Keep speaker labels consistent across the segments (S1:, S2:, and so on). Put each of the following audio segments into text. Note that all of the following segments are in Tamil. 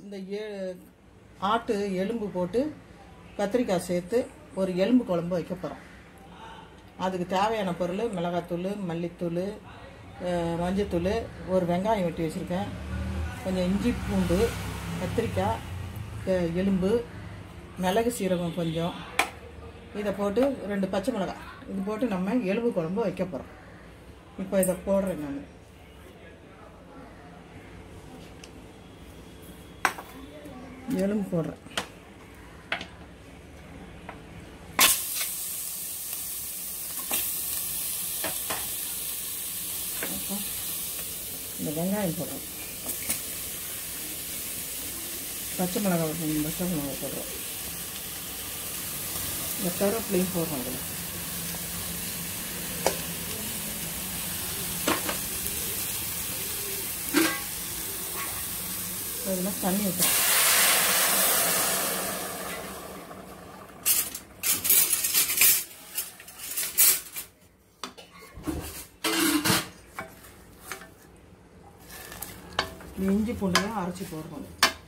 S1: இந்த ஏ ஆட்டு எலும்பு போட்டு கத்திரிக்காய் சேர்த்து ஒரு எலும்பு குழம்பு வைக்க போகிறோம் அதுக்கு தேவையான பொருள் மிளகாத்தூள் மல்லித்தூள் அஹ், மஞ்சத்தூள் ஒரு வெங்காயம் வெட்டி வச்சுருக்கேன் கொஞ்சம் இஞ்சி பூண்டு கத்திரிக்காய் அஹ், எலும்பு மிளகு சீரகம் கொஞ்சம் இதை போட்டு ரெண்டு பச்சை மிளகாய் இது போட்டு நம்ம எலும்பு குழம்பு வைக்க போகிறோம் இப்போ இதை போடுறேன் நான் எலும்பு போடுறேன் அப்புறம் இந்த வெங்காயம் போடுறோம் பச்சை மிளகாய் ஒரு பச்சை மிளகாய் போடுறோம் இந்த கருவேப்பிலையும் போடுறோம் அதில் அதில் தண்ணி ஊற்றுறோம் இந்த இஞ்சி பூண்டையும் அரைச்சி போடுறோம்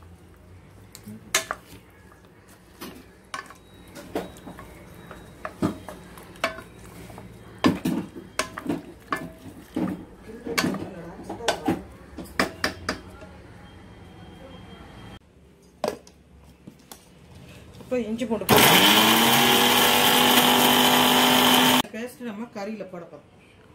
S1: இப்போ இஞ்சி பூண்டு பேஸ்ட் நம்ம கறியில் போட போகிறோம்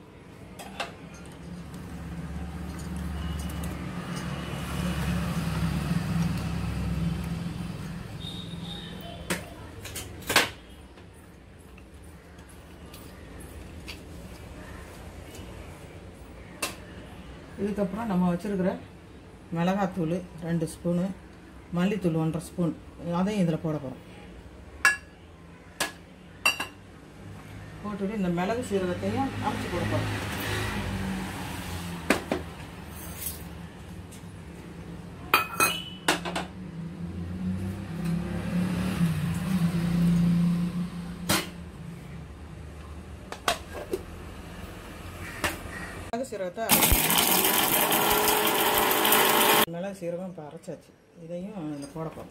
S1: இதுக்கப்புறம் நம்ம வச்சுருக்கிற மிளகாத்தூள் ரெண்டு ஸ்பூனு மல்லித்தூள் ஒன்றரை ஸ்பூன் அதையும் இதில் போட போகிறோம் போட்டுட்டு இந்த மிளகு சீரகத்தையும் அரைச்சி போட போகிறோம் மிளகு சீரகத்தை மிளகு சீரகம் இப்போ அரைச்சாச்சு இதையும் இதில் போட போகிறோம்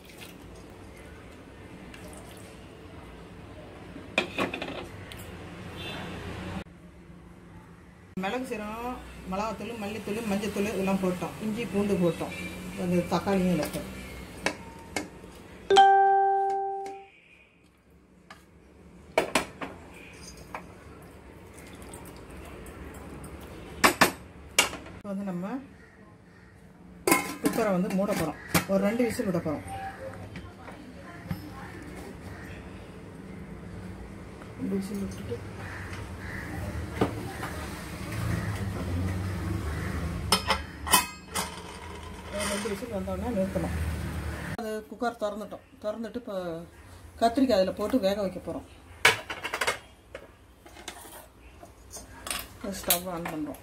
S1: மிளகு சீரகம் மிளகாத்தூள் மல்லித்தூள் மஞ்சத்தூள் இதெல்லாம் போட்டோம் இஞ்சி பூண்டு போட்டோம் அந்த தக்காளியும் இதில் போட்டோம் இப்போ வந்து நம்ம குக்கரை வந்து மூட போகிறோம் ஒரு ரெண்டு விசில் விட போகிறோம் ரெண்டு விசில் விட்டுட்டு ஒரு ரெண்டு விசில் வந்தோடனே நிறுத்தணும் அது குக்கர் திறந்துட்டோம் திறந்துட்டு இப்போ கத்திரிக்காய் அதில் போட்டு வேக வைக்க போகிறோம் ஸ்டவ் ஆன் பண்ணுறோம்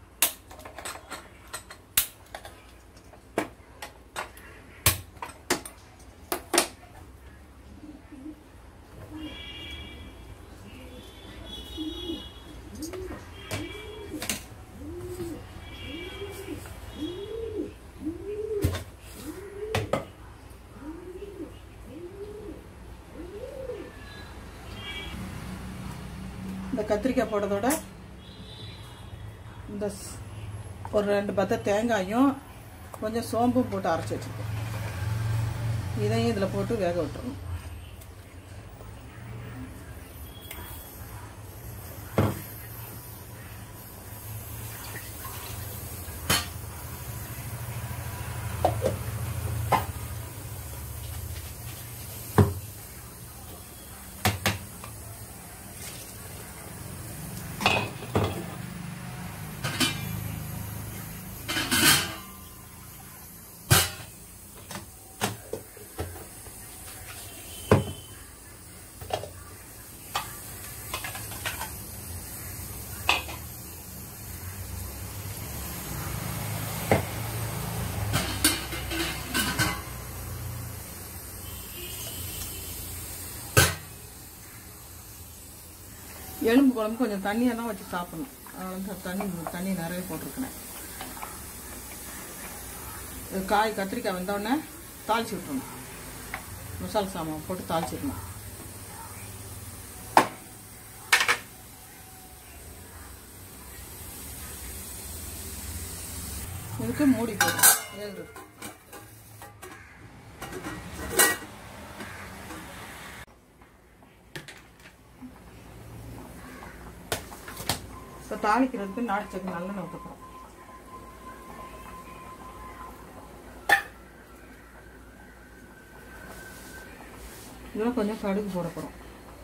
S1: இந்த கத்திரிக்காய் போடுறதோட இந்த ஸ்- ஒரு ரெண்டு பத்த தேங்காயும் கொஞ்சம் சோம்பும் போட்டு அரைச்சி வச்சுருக்கோம் இதையும் இதில் போட்டு வேக விட்டுறணும் எலும்பு குழம்பு கொஞ்சம் தண்ணியாக தான் வச்சு சாப்பிடணும் அதனால தான் தண்ணி தண்ணி நிறைய போட்டிருக்கேன் இது காய் கத்திரிக்காய் வெந்தோடனே தாளிச்சு விட்டுருணும் மசாலா சாமான் போட்டு தாளிச்சிடணும் இதுக்கு மூடி போடும் வேகுது இப்போ தாளிக்கிறதுக்கு நாட்டு சக்கரை நல்லெண்ணெய் ஊற்றப்போம் இதெல்லாம் கொஞ்சம் கடுகு போட போகிறோம்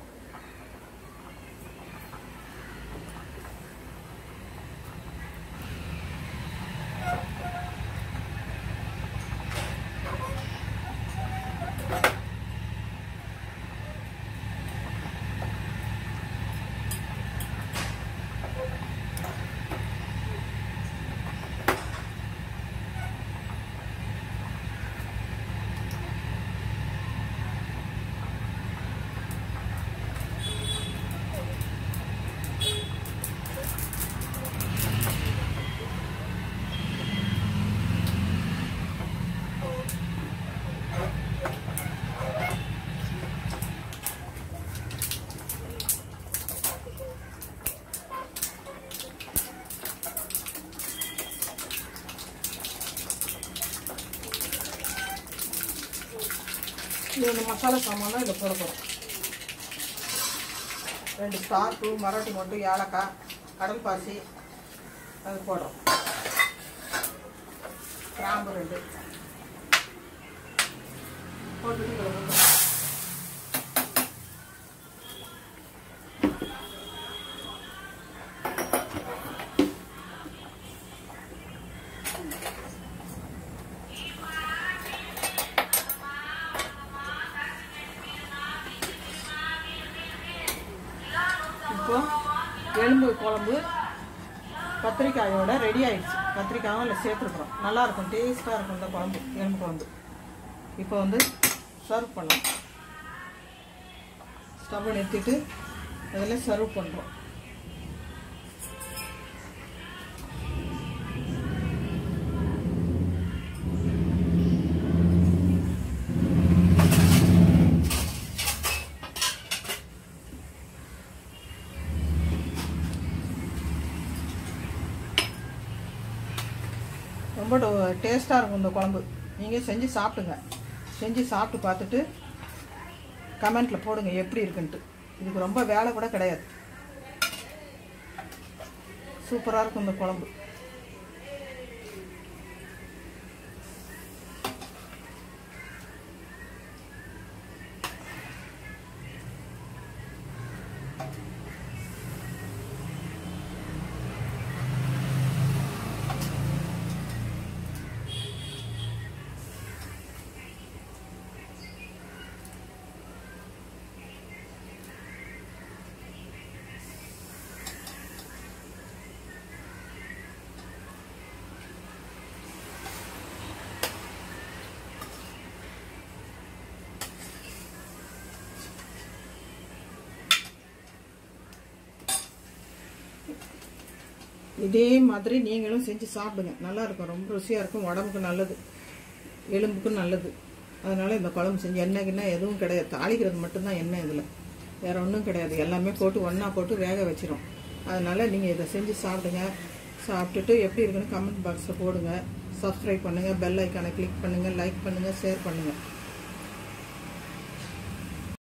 S1: இது இந்த மசாலா சாமான்லாம் இதில் போட போகிறோம் ரெண்டு ஸ்டார் பூ மராட்டி மொட்டு ஏலக்காய் கடல் பாசி அது போடுறோம் கிராம்பு ரெண்டு போட்டுட்டு இதில் ஊற்றணும் இப்போ எலும்பு குழம்பு கத்திரிக்காயோட ரெடி ஆயிடுச்சு கத்திரிக்காயும் இல்லை சேர்த்துருக்குறோம் நல்லா இருக்கும் டேஸ்ட்டாக இருக்கும் இந்த குழம்பு எலும்பு குழம்பு இப்போ வந்து சர்வ் பண்ணலாம் ஸ்டவ்வை நிறுத்திட்டு அதில் சர்வ் பண்ணுறோம் ரொம்ப டேஸ்ட்டாக இருக்கும் இந்த குழம்பு நீங்கள் செஞ்சு சாப்பிடுங்க செஞ்சு சாப்பிட்டு பார்த்துட்டு கமெண்ட்டில் போடுங்க எப்படி இருக்குன்ட்டு இதுக்கு ரொம்ப வேலை கூட கிடையாது சூப்பராக இருக்கும் இந்த குழம்பு இதே மாதிரி நீங்களும் செஞ்சு சாப்பிடுங்க நல்லா இருக்கும் ரொம்ப ருசியாக இருக்கும் உடம்புக்கு நல்லது எலும்புக்கும் நல்லது அதனால இந்த குழம்பு செஞ்சு எண்ணெய் கிண்ணெய் எதுவும் கிடையாது தாளிக்கிறது மட்டும்தான் எண்ணெய் இதில் வேற ஒன்றும் கிடையாது எல்லாமே போட்டு ஒன்றா போட்டு வேக வச்சிரும் அதனால நீங்கள் இதை செஞ்சு சாப்பிடுங்க சாப்பிட்டுட்டு எப்படி இருக்குன்னு கமெண்ட் பாக்ஸில் போடுங்க சப்ஸ்கிரைப் பண்ணுங்கள் பெல் ஐக்கானை கிளிக் பண்ணுங்கள் லைக் பண்ணுங்கள் ஷேர் பண்ணுங்கள்